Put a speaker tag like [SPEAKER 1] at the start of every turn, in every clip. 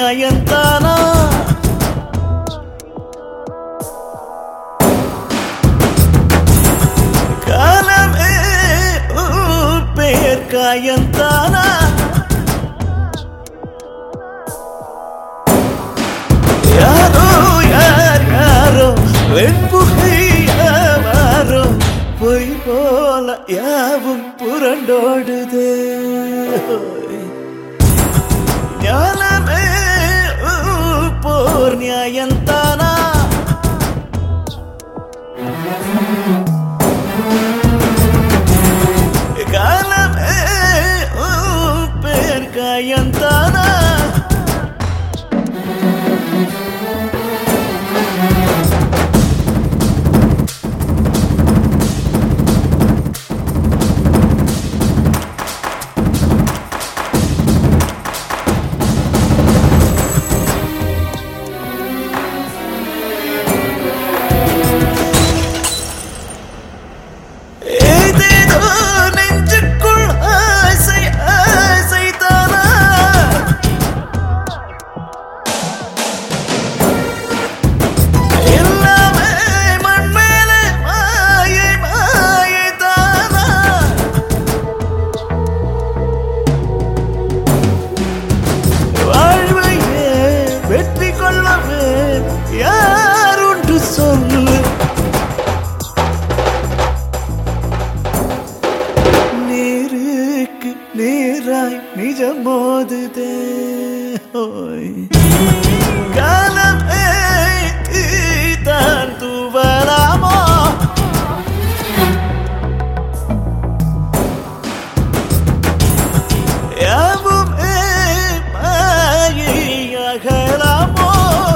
[SPEAKER 1] நியாயந்தானா காலமே உன் பெயர் காயந்தானா யாரோ யார் யாரோ வெண்புகை யாரோ பொய் போல யாவும் புரண்டோடுது ஞானமே உன் போர் நியாயந்தானா காலமே உன் பேர் காயந்தானா ஏதேதோ நெஞ்சுக்குள் ஆசை ஆசைதானா எல்லாமே மண் மேலே மாயை மாயை தானா வாழ்வையே வெற்றி கொள்ளவே யாருண்டு சொல்லு நீருக்கு நீராய் நிஜம் மோதுதே ஓய் காலமே தான் தூவலாமோ யாவுமே மாயையாகலாமோ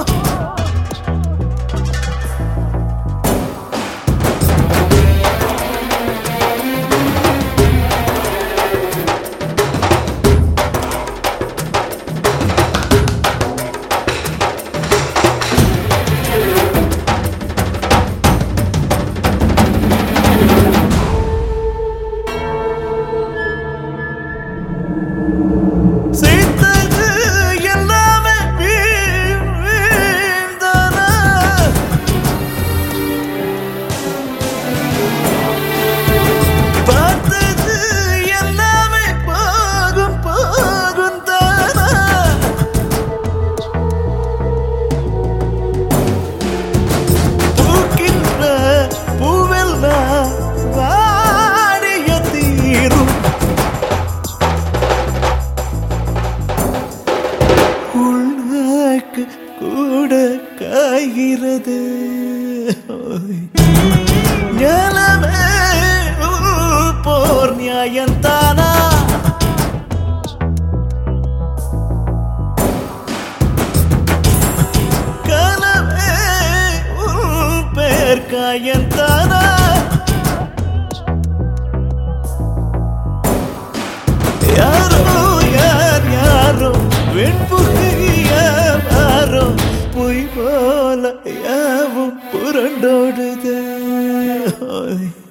[SPEAKER 1] செய்தது எல்லாமே வீண் வீண்தானா? பார்த்தது எல்லாமே போகும் போகும் தானா பூக்கின்ற பூவெல்லாம் வாடிய தீரும் உள்நாக்கு கூட காய்கிறது ஞானமே உன் போர் நியாயந்தானா காலமே உன் பேர் காயந்தானா யாரோ யார் யாரோ வெண்புகையாரோ பொய் போல யாவும் புரண்டோடுதே